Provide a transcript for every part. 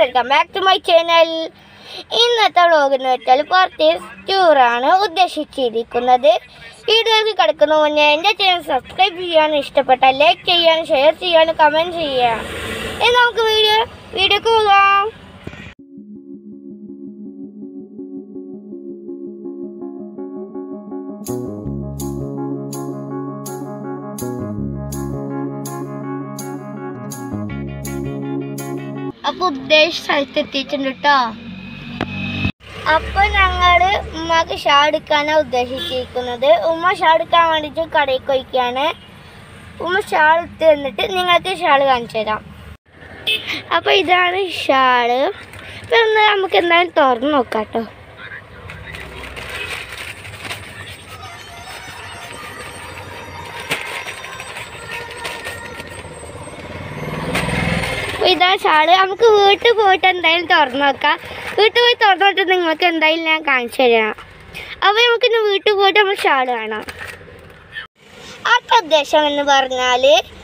welcome back to my channel ഇന്നത്തെ vlog എന്ന് വെച്ചാൽ പർച്ചേസ് ടൂറാണ് ഉദ്ദേശിച്ചിരിക്കുന്നത് വീഡിയോയ്ക്ക് കിടക്കുന്ന മുന്നേ എൻ്റെ ചാനൽ സബ്സ്ക്രൈബ് ചെയ്യാനും ഇഷ്ടപ്പെട്ട ലൈക്ക് ചെയ്യാനും ഷെയർ ചെയ്യാനും കമൻറ്റ് ചെയ്യാം ഇനി നമുക്ക് വീഡിയോ വീഡിയോക്ക് പോകാം അപ്പൊ ഉദ്ദേശിച്ച സ്ഥലത്ത് എത്തിയിട്ടുണ്ട് കേട്ടോ അപ്പൊ ഞങ്ങള് ഉമ്മക്ക് ഷാ എടുക്കാനാണ് ഉദ്ദേശിച്ചിരിക്കുന്നത് ഉമ്മ ഷാ എടുക്കാൻ വേണ്ടിട്ട് കടയിൽ പോയിക്കാണ് ഉമ്മ ഷാൾ എടുത്ത് തന്നിട്ട് നിങ്ങൾക്ക് ഷാൾ കാണിച്ചു തരാം അപ്പൊ ഇതാണ് ഷാള് ഇപ്പൊ ഒന്ന് നമുക്ക് എന്തായാലും തുറന്നു നോക്കാം കേട്ടോ അപ്പൊ ഇതാ ഷാള് നമുക്ക് വീട്ടിൽ പോയിട്ട് എന്തായാലും തുറന്നു നോക്കാം വീട്ടിൽ പോയി തുറന്നിട്ട് നിങ്ങൾക്ക് എന്തായാലും ഞാൻ കാണിച്ചു തരാം അപ്പോൾ നമുക്ക് ഇന്ന് വീട്ടിൽ പോയിട്ട് നമ്മൾ ഷാള് കാണാം അടുത്ത ഉദ്ദേശം എന്ന് പറഞ്ഞാൽ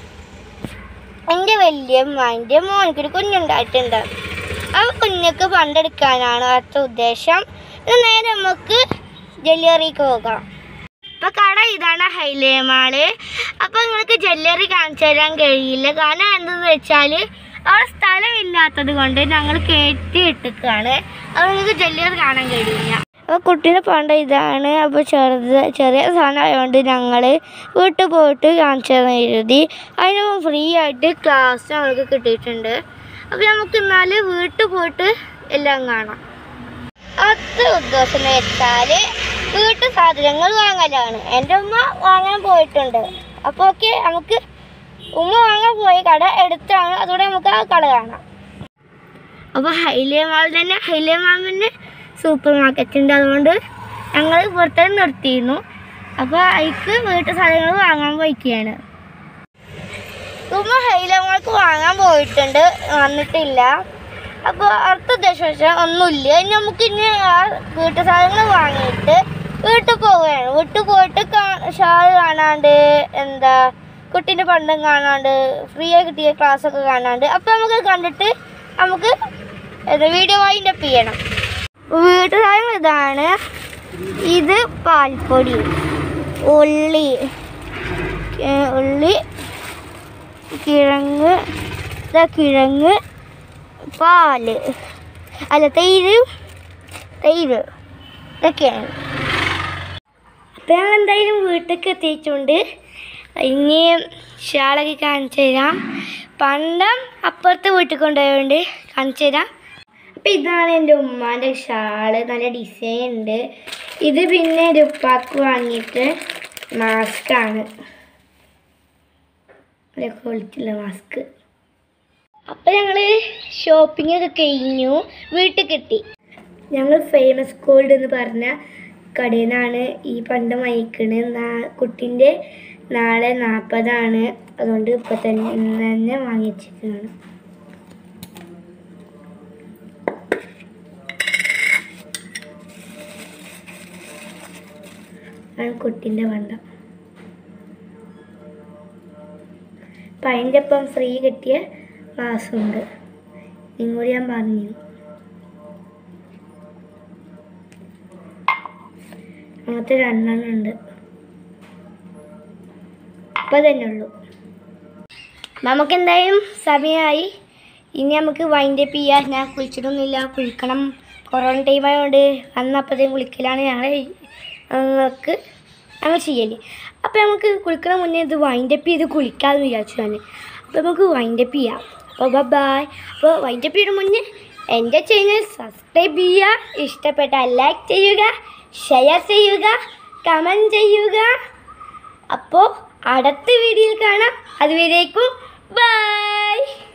എൻ്റെ വലിയമ്മൻ്റെ മോനക്കൊരു കുഞ്ഞുണ്ടായിട്ടുണ്ട് ആ കുഞ്ഞിക്ക് പണ്ടെടുക്കാനാണ് അടുത്ത ഉദ്ദേശം ഇന്ന് നേരെ നമുക്ക് ജ്വല്ലറിക്ക് പോകാം അപ്പൊ കട ഇതാണ് ഹൈലേ മാള് അപ്പൊ നിങ്ങൾക്ക് ജ്വല്ലറി കാണിച്ചു തരാൻ കഴിയില്ല കാരണം എന്തെന്ന് വെച്ചാൽ അവിടെ സ്ഥലമില്ലാത്തത് കൊണ്ട് ഞങ്ങൾ കയറ്റി ഇട്ടിക്കാണ് അപ്പോൾ നിങ്ങൾക്ക് ജ്വല്ലറി കാണാൻ കഴിയില്ല അപ്പോൾ കുട്ടീനെ പണ്ട് ഇതാണ് അപ്പോൾ ചെറുത് ചെറിയ സാധനം ആയതുകൊണ്ട് ഞങ്ങൾ വീട്ടിൽ പോയിട്ട് കാണിച്ചു തരാൻ എഴുതി അതിന് ഫ്രീ ആയിട്ട് ക്ലാസ് ഞങ്ങൾക്ക് കിട്ടിയിട്ടുണ്ട് അപ്പോൾ നമുക്ക് എന്നാൽ വീട്ടിൽ പോയിട്ട് എല്ലാം കാണാം അടുത്ത ഉദ്ദേശം എന്ന് വെച്ചാല് വീട്ടു സാധനങ്ങൾ വാങ്ങലാണ് എൻ്റെ ഉമ്മ വാങ്ങാൻ പോയിട്ടുണ്ട് അപ്പോൾ ഓക്കെ നമുക്ക് ഉമ്മ വാങ്ങാൻ പോയ കട എടുത്താണ് അതുകൊണ്ട് നമുക്ക് ആ കട കാണാം അപ്പോൾ ഹൈലേ മാൾ തന്നെ ഹൈലേ മാമിന് സൂപ്പർ മാർക്കറ്റ് ഉണ്ട് അതുകൊണ്ട് ഞങ്ങൾ പുറത്ത് നിർത്തിയിരുന്നു അപ്പോൾ അതിക്ക് വീട്ടു സാധനങ്ങൾ വാങ്ങാൻ പോയിക്കുകയാണ് ഉമ്മ ഹൈലേ മാൾക്ക് വാങ്ങാൻ പോയിട്ടുണ്ട് വന്നിട്ടില്ല അപ്പോൾ അടുത്ത ഉദ്ദേശം വെച്ചാൽ ഒന്നുമില്ല ഇനി നമുക്ക് ഇനി ആ വീട്ടു സാധനങ്ങൾ വാങ്ങിയിട്ട് വീട്ടിൽ പോവുകയാണ് വീട്ടിൽ പോയിട്ട് ഷാൾ കാണാണ്ട് എന്താ കുട്ടീൻ്റെ പണ്ടം കാണാണ്ട് ഫ്രീ ആയി കിട്ടിയ ക്ലാസ് ഒക്കെ കാണാണ്ട് അപ്പോൾ നമുക്ക് കണ്ടിട്ട് നമുക്ക് വീഡിയോ വൈൻഡ് അപ്പ് ചെയ്യണം വീട്ടു സാധനങ്ങൾ ഇതാണ് ഇത് പാൽപ്പൊടി ഉള്ളി ഏ, ഉള്ളി കിഴങ്ങ് ഇതാ കിഴങ്ങ് പാല് അല്ല തൈര് തൈര് ഇതൊക്കെയാണ് അപ്പം ഞങ്ങൾ എന്തായാലും വീട്ടിലേക്ക് എത്തിയിട്ടുണ്ട് ഇനി ഷാളൊക്കെ കാണിച്ചു തരാം പണ്ടം അപ്പുറത്തെ വീട്ടിൽ കൊണ്ടുപോയതുകൊണ്ട് കാണിച്ചു തരാം അപ്പം ഇതാണ് എൻ്റെ ഉമ്മാൻ്റെ ഷാള് നല്ല ഡിസൈൻ ഉണ്ട് ഇത് പിന്നെ ഒരു ഉപ്പാക്ക് വാങ്ങിയിട്ട് മാസ്കാണ് നല്ല ക്വാളിറ്റിയുള്ള മാസ്ക് അപ്പം ഞങ്ങൾ ഷോപ്പിംഗ് ഒക്കെ കഴിഞ്ഞു വീട്ടിൽ കിട്ടി ഞങ്ങൾ ഫേമസ് ഗോൾഡ് എന്ന് പറഞ്ഞ കടയിൽ നിന്നാണ് ഈ പണ്ട് വാങ്ങിക്കണത് നാ കുട്ടീൻ്റെ നാളെ നാൽപ്പതാണ് അതുകൊണ്ട് ഇപ്പം തന്നെ ഇന്ന് തന്നെ വാങ്ങിച്ചിരിക്കുകയാണ് ആണ് കുട്ടീൻ്റെ പണ്ടം അപ്പം അതിൻ്റെ ഒപ്പം ഫ്രീ കിട്ടിയ ക്ലാസ്സുണ്ട് നിങ്ങളോട് ഞാൻ പറഞ്ഞു അങ്ങനത്തെ രണ്ടെണ്ണം ഉണ്ട് ഇപ്പം തന്നെ ഉള്ളൂ നമുക്കെന്തായാലും സമയമായി ഇനി നമുക്ക് വൈൻഡ് അപ്പ് ചെയ്യാം ഞാൻ കുളിച്ചിട്ടൊന്നുമില്ല കുളിക്കണം കൊറോണ ടൈം ആയതുകൊണ്ട് അന്നപ്പോഴത്തേക്കും കുളിക്കലാണ് ഞങ്ങൾ ഞങ്ങൾക്ക് ഞങ്ങൾ ചെയ്യല് അപ്പോൾ നമുക്ക് കുളിക്കണ മുന്നേ ഇത് വൈൻഡ് അപ്പ് ചെയ്ത് കുളിക്കാമെന്ന് വിചാരിച്ചു ഞാൻ അപ്പോൾ നമുക്ക് വൈൻഡ് അപ്പ് ചെയ്യാം അപ്പോൾ ബൈ അപ്പോൾ വൈൻഡ് അപ്പ് ചെയ്യുന്ന മുന്നേ എൻ്റെ ചാനൽ സബ്സ്ക്രൈബ് ചെയ്യുക ഇഷ്ടപ്പെട്ടാൽ ലൈക്ക് ചെയ്യുക ഷെയർ ചെയ്യുക കമൻറ്റ് ചെയ്യുക അപ്പോൾ അടുത്ത വീഡിയോയിൽ കാണാം അതുവരേക്കും ബൈ